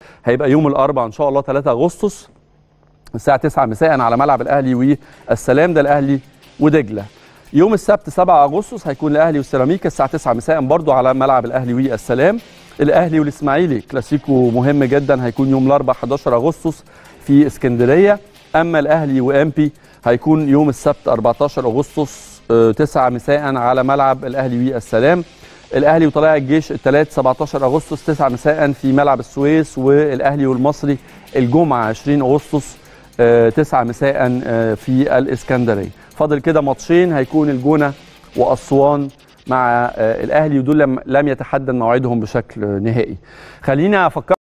هيبقى يوم الاربعاء ان شاء الله 3 اغسطس الساعه 9 مساء على ملعب الاهلي والسلام ده الاهلي ودجله يوم السبت 7 اغسطس هيكون الاهلي والسيراميكا الساعه 9 مساء برضو على ملعب الاهلي والسلام الاهلي والاسماعيلي كلاسيكو مهم جدا هيكون يوم الاربعاء 11 اغسطس في اسكندريه اما الاهلي وامبي هيكون يوم السبت 14 اغسطس 9 مساء على ملعب الاهلي والسلام الاهلي وطلائع الجيش الثلاث 17 اغسطس 9 مساء في ملعب السويس والاهلي والمصري الجمعه 20 اغسطس 9 مساء في الاسكندريه فاضل كده ماتشين هيكون الجونه واسوان مع الاهلي ودول لم يتحدد موعدهم بشكل نهائي خلينا افكر